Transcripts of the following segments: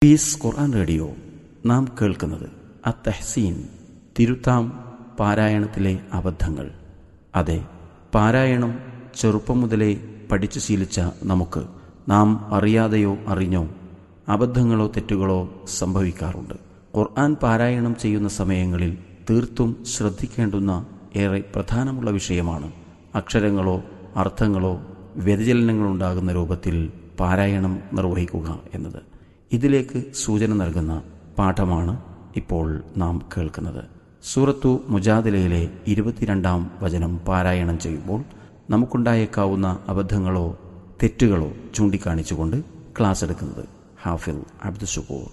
piece ഖുർആൻ radio നാം കേൾക്കുന്നത് അത്തഹ്സീൻ തിരുത്താം പാരായണത്തിലെ അബദ്ധങ്ങൾ അതെ പാരായണം ചെറുപ്പം മുതലേ പഠിച്ചു ശീലിച്ച നമുക്ക് നാം അറിയാതെയോ അറിഞ്ഞോ അബദ്ധങ്ങളോ തെറ്റുകളോ സംഭവിക്കാറുണ്ട് ഖുർആൻ പാരായണം ചെയ്യുന്ന സമയങ്ങളിൽ തീർത്തും ശ്രദ്ധിക്കേണ്ടുന്ന ഏറെ പ്രധാനമുള്ള വിഷയമാണ് അക്ഷരങ്ങളോ അർത്ഥങ്ങളോ വ്യതിചലനങ്ങളുണ്ടാകുന്ന രൂപത്തിൽ പാരായണം നിർവഹിക്കുക എന്നത് ഇതിലേക്ക് സൂചന നൽകുന്ന പാഠമാണ് ഇപ്പോൾ നാം കേൾക്കുന്നത് സൂറത്തു മുജാദിലയിലെ ഇരുപത്തിരണ്ടാം വചനം പാരായണം ചെയ്യുമ്പോൾ നമുക്കുണ്ടായേക്കാവുന്ന അബദ്ധങ്ങളോ തെറ്റുകളോ ചൂണ്ടിക്കാണിച്ചുകൊണ്ട് ക്ലാസ് എടുക്കുന്നത് ഹാഫിൽ അബ്ദുഷുക്കൂർ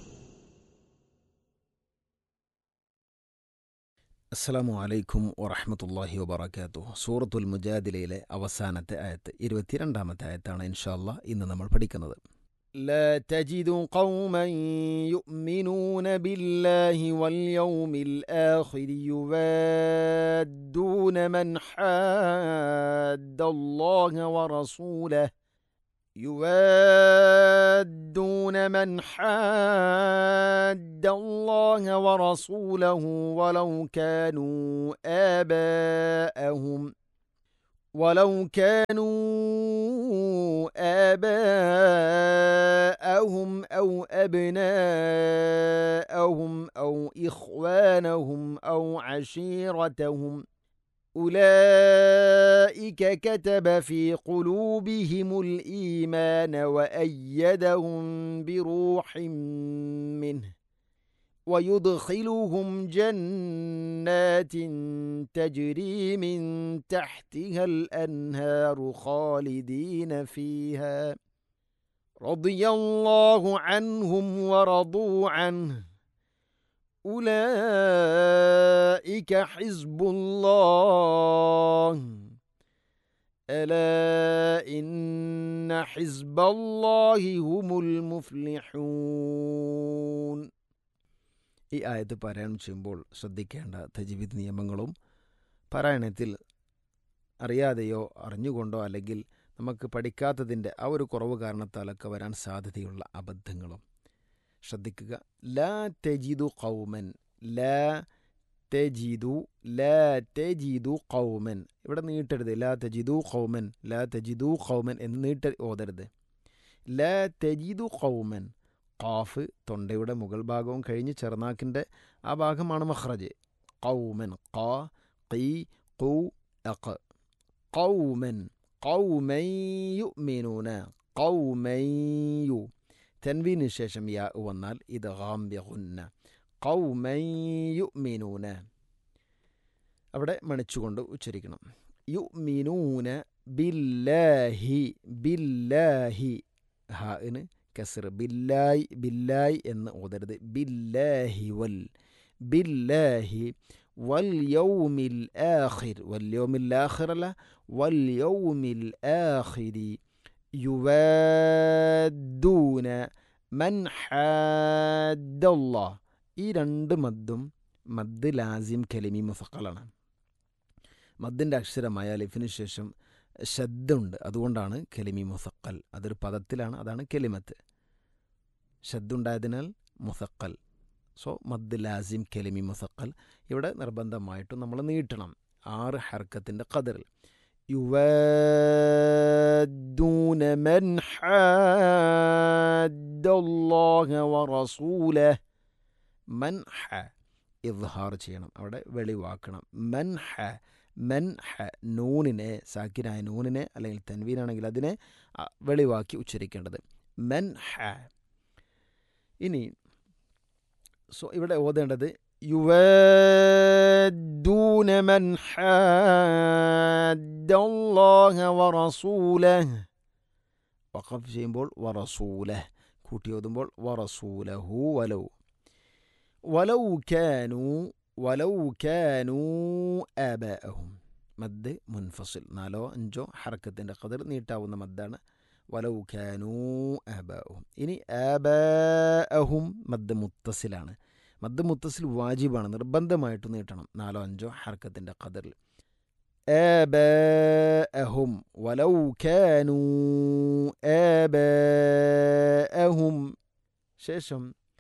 അസ്സലാമു അലൈക്കും വറഹമത്തല്ലാഹി വബർക്കാത്തു സൂറത്തുൽ മുജാദിലയിലെ അവസാനത്തെ ആയത്ത് ഇരുപത്തിരണ്ടാമത്തെ ആയത്താണ് ഇൻഷാല്ല ഇന്ന് നമ്മൾ പഠിക്കുന്നത് لا تجد قوما يؤمنون بالله واليوم الآخر يوادون من حاد الله ورسوله يوادون من حاد الله ورسوله ولو كانوا آباءهم ولو كانوا آباءهم أو أبناءهم أو إخوانهم أو عشيرتهم أولئك كتب في قلوبهم الإيمان وأيدهم بروح منه ويدخلهم جنات تجري من تحتها الأنهار خالدين فيها رضي الله عنهم ورضوا عنه أولئك حزب الله ألا إن حزب الله هم المفلحون ഈ ആയത്ത് പാരായണം ചെയ്യുമ്പോൾ ശ്രദ്ധിക്കേണ്ട തജ്വീദ് നിയമങ്ങളും പാരായണത്തിൽ അറിയാതെയോ അറിഞ്ഞുകൊണ്ടോ അല്ലെങ്കിൽ നമുക്ക് പഠിക്കാത്തതിൻ്റെ ആ ഒരു കുറവ് കാരണത്താലൊക്കെ വരാൻ സാധ്യതയുള്ള അബദ്ധങ്ങളും ശ്രദ്ധിക്കുക ലാ തെജിദു കൗമൻ ലാ തെജിദു ലാ തെജിദു കൗമൻ ഇവിടെ നീട്ടരുത് ലാ തെജിദു കൗമൻ ലാ തെജിദു കൗമൻ എന്ന് നീട്ട ഓതരുത് ലാ തെജിദു കൗമൻ ഖാഫ് തൊണ്ടയുടെ മുകൾ ഭാഗവും കഴിഞ്ഞ് ചെറുനാക്കിൻ്റെ ആ ഭാഗമാണ് മഹ്റജ് കൗമൻ ഖാ ഖീ ഖു അഖ് കൗമൻ കൗമയ്യു മീനൂന കൗമയ്യു തൻവീന് ശേഷം യാ വന്നാൽ ഇത് ഗാംബ്യഹുന്ന കൗമയ്യു മീനൂന അവിടെ മണിച്ചുകൊണ്ട് ഉച്ചരിക്കണം യു മീനൂന ബില്ലാഹി ബില്ലാഹി ഹാന് കസർ ബില്ലായി ബില്ലായി എന്ന് ഓതരുത് ബില്ലാഹി വൽ ബില്ലാഹി വൽ യൗമിൽ ആഖിർ വൽ യൗമിൽ ആഖിർ അല്ല വൽ യൗമിൽ ആഖിരി യുവാദൂന മൻ ഹാദ്ദല്ലാ ഈ രണ്ട് മദ്ദും മദ് ലാസിം കലിമി മുസക്കലാണ് മദ്ദിൻ്റെ അക്ഷരമായ ലിഫിന് ശേഷം ഷദ്ദുണ്ട് അതുകൊണ്ടാണ് കെലിമി മുസക്കൽ അതൊരു പദത്തിലാണ് അതാണ് കെലിമത്ത് ഷദ്ദുണ്ടായതിനാൽ മുസക്കൽ സോ മദ് ലാസിം കെലിമി മുസക്കൽ ഇവിടെ നിർബന്ധമായിട്ടും നമ്മൾ നീട്ടണം ആറ് ഹർക്കത്തിൻ്റെ കതിറിൽ يوادون من حاد الله ورسوله من ح ഇദ്ഹാർ ചെയ്യണം അവിടെ വെളിവാക്കണം മൻ ഹ മൻ ഹ നൂനിനെ സാക്കിനായ നൂനിനെ അല്ലെങ്കിൽ തൻവീനാണെങ്കിൽ അതിനെ വെളിവാക്കി ഉച്ചരിക്കേണ്ടത് മൻ ഹ ഇനി സോ ഇവിടെ ഓതേണ്ടത് യുവൂന മൻ ഹാദ്ദല്ലാഹ വറസൂലഹ് വഖഫ് ചെയ്യുമ്പോൾ വറസൂലഹ് കൂട്ടി ഓതുമ്പോൾ വറസൂലഹു വലൗ വലൗ കാനൂ വലൗ കാനൂ ആബാഅഹും മദ് മുൻഫസിൽ നാലോ അഞ്ചോ ഹറക്കത്തിൻ്റെ കതിർ നീട്ടാവുന്ന മദ്ദാണ് വലൗ കാനൂ ആബാഅഹും ഇനി ആബാഅഹും മദ് മുത്തസിലാണ് മദ് മുത്തസിൽ വാജിബാണ് നിർബന്ധമായിട്ട് നീട്ടണം നാലോ അഞ്ചോ ഹർക്കത്തിൻ്റെ കതിറിൽ آباءهم ولو كانوا آباءهم ശേഷം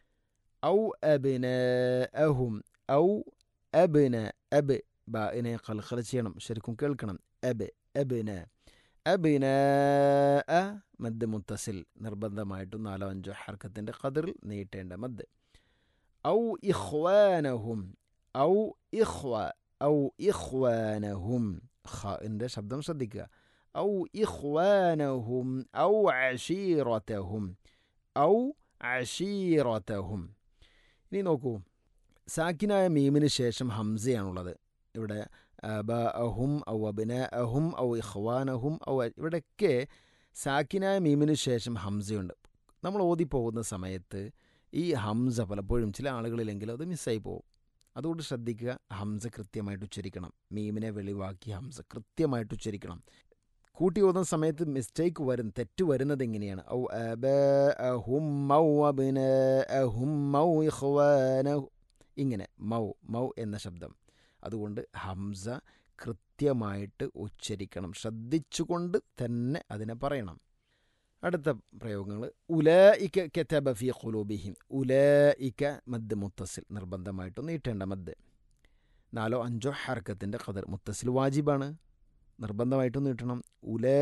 ഔ അബിന അഹും ഔ അബിന അബ് ബാഇനെ കൽഖല ചെയ്യണം ശരിക്കും കേൾക്കണം അബ് അബിന അബിന അ മദ് മുത്തസിൽ നിർബന്ധമായിട്ടും നാലോ അഞ്ചോ ഹർക്കത്തിൻ്റെ ഖദറിൽ നീട്ടേണ്ട മദ് ഔ ഇഖ്വാനഹും ഔ ഇഖ്വ ഔ ഇഖ്വാനഹും ഖൻ്റെ ശബ്ദം ശ്രദ്ധിക്കുക ഔ ഇഖ്വാനഹും ഔ അഷീറത്തഹും ഔ അഷീറത്തഹും ഇനി നോക്കൂ സാക്കിനായ മീമിന് ശേഷം ഹംസയാണുള്ളത് ഇവിടെ അബ അഹും ഔ അബിന അഹും ഔ ഇഖ്വാനഹും ഔ ഇവിടെയൊക്കെ സാക്കിനായ മീമിന് ശേഷം ഹംസയുണ്ട് നമ്മൾ ഓതിപ്പോകുന്ന സമയത്ത് ഈ ഹംസ പലപ്പോഴും ചില ആളുകളിലെങ്കിലും അത് മിസ്സായി പോകും അതുകൊണ്ട് ശ്രദ്ധിക്കുക ഹംസ കൃത്യമായിട്ട് ഉച്ചരിക്കണം മീമിനെ വെളിവാക്കി ഹംസ കൃത്യമായിട്ട് ഉച്ചരിക്കണം കൂട്ടി ഓതുന്ന സമയത്ത് മിസ്റ്റേക്ക് വരും തെറ്റ് വരുന്നത് എങ്ങനെയാണ് ഔ അബ അഹും മൗ അബിന അഹും മൗ ഇഖ്വാനഹു ഇങ്ങനെ മൗ മൗ എന്ന ശബ്ദം അതുകൊണ്ട് ഹംസ കൃത്യമായിട്ട് ഉച്ചരിക്കണം ശ്രദ്ധിച്ചുകൊണ്ട് തന്നെ അതിനെ പറയണം അടുത്ത പ്രയോഗങ്ങൾ ഉലഇക കെത്തബ ഫി ഖുലൂബിഹിം ഉലഇക മദ് മുത്തസിൽ നിർബന്ധമായിട്ടും നീട്ടേണ്ട മദ് നാലോ അഞ്ചോ ഹർക്കത്തിൻ്റെ ഖദർ മുത്തസിൽ വാജിബാണ് നിർബന്ധമായിട്ടും നീട്ടണം ഉല